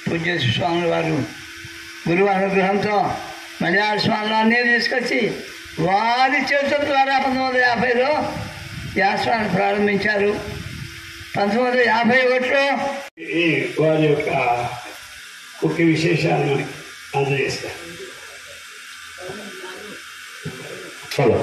పూజ్య స్వాముల వారు గురువు అనుగ్రహంతో మలయాళ స్వాములు అన్నీ తీసుకొచ్చి వారి చేతుల ద్వారా పంతొమ్మిది వందల యాభైలో వ్యాసవాన్ని ప్రారంభించారు పంతొమ్మిది వందల యాభై ఒకటిలో ఈ వారి యొక్క ముఖ్య విశేషాలను అందజేస్తారు హలో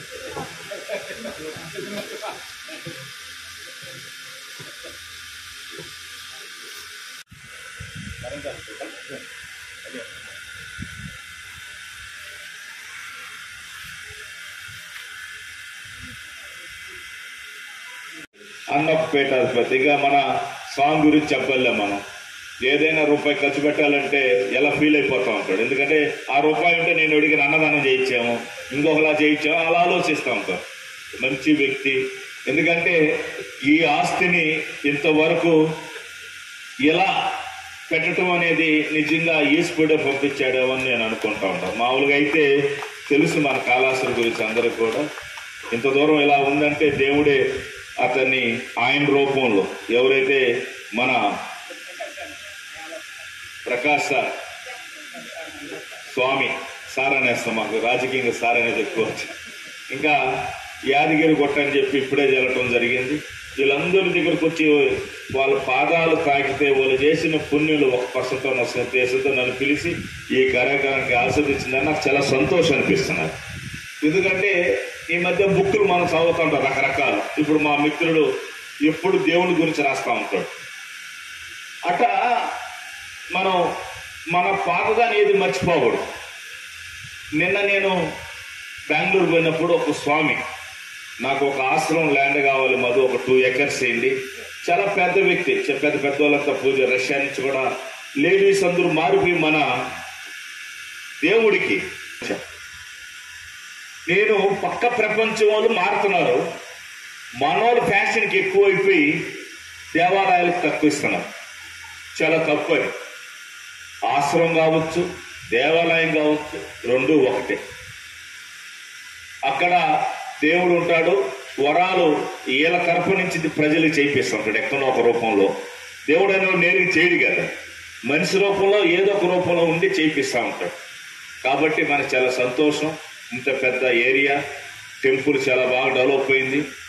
అన్నపు పీఠాధిపతిగా మన సాంగ్ గురించి చెప్పలే మనం ఏదైనా రూపాయి ఖర్చు పెట్టాలంటే ఎలా ఫీల్ అయిపోతా ఉంటాడు ఎందుకంటే ఆ రూపాయి ఉంటే నేను అడిగిన అన్నదానం చేయించాము ఇంకొకలా చేయించాము అలా ఆలోచిస్తూ ఉంటాం మంచి వ్యక్తి ఎందుకంటే ఈ ఆస్తిని ఇంతవరకు ఎలా పెట్టడం అనేది నిజంగా ఈశ్వరుడే పంపించాడేమో అని నేను అనుకుంటా ఉంటాను మామూలుగా అయితే తెలుసు మన కాళాసురు గురించి అందరికి కూడా ఇంత దూరం ఇలా ఉందంటే దేవుడే అతన్ని ఆయన రూపంలో ఎవరైతే మన ప్రకాశ్ సార్ స్వామి సార్ అనేస్తాం మాకు రాజకీయంగా సార్ అనేది ఎక్కువ ఇంకా యాదగిరి కొట్ట అని చెప్పి ఇప్పుడే జరగటం జరిగింది వీళ్ళందరి దగ్గరకు వచ్చి వాళ్ళ పాదాలు తాకితే వాళ్ళు చేసిన పుణ్యులు ఒక పర్సంతో ఉద్దేశంతో నన్ను పిలిచి ఈ కార్యక్రమానికి ఆస్వాదించిందని నాకు చాలా సంతోషం అనిపిస్తున్నారు ఎందుకంటే ఈ మధ్య బుక్కులు మనం చదువుతుంటాం రకరకాలు ఇప్పుడు మా మిత్రుడు ఎప్పుడు దేవుని గురించి రాస్తా ఉంటాడు అట్లా మనం మన పాతదాన్ని ఏది మర్చిపోకూడదు నిన్న నేను బెంగళూరు పోయినప్పుడు ఒక స్వామి నాకు ఒక ఆశ్రమం ల్యాండ్ కావాలి మధు ఒక టూ ఎకర్స్ అయింది చాలా పెద్ద వ్యక్తి చ- పెద్ద పెద్ద వాళ్ళంతా పూజ రష్యా నుంచి కూడా లేడీస్ అందరూ మారిపోయి మన దేవుడికి నేను పక్క ప్రపంచం వాళ్ళు మారుతున్నారు మనోళ్ళు ఫ్యాషన్కి ఎక్కువైపోయి దేవాలయాలకు తక్కువ ఇస్తున్నారు చాలా తప్పు అది ఆశ్రమం కావచ్చు దేవాలయం కావచ్చు రెండు ఒకటే అక్కడ దేవుడు ఉంటాడు వరాలు ఈల తరపు నుంచి ప్రజలకు చేయిస్తుంటాడు ఎక్కడో ఒక రూపంలో దేవుడు అనేవాడు నేరుగా చేయడు కదా మనిషి రూపంలో ఏదో ఒక రూపంలో ఉండి చేయిస్తా ఉంటాడు కాబట్టి మనకు చాలా సంతోషం ఇంత పెద్ద ఏరియా టెంపుల్ చాలా బాగా డెవలప్ అయింది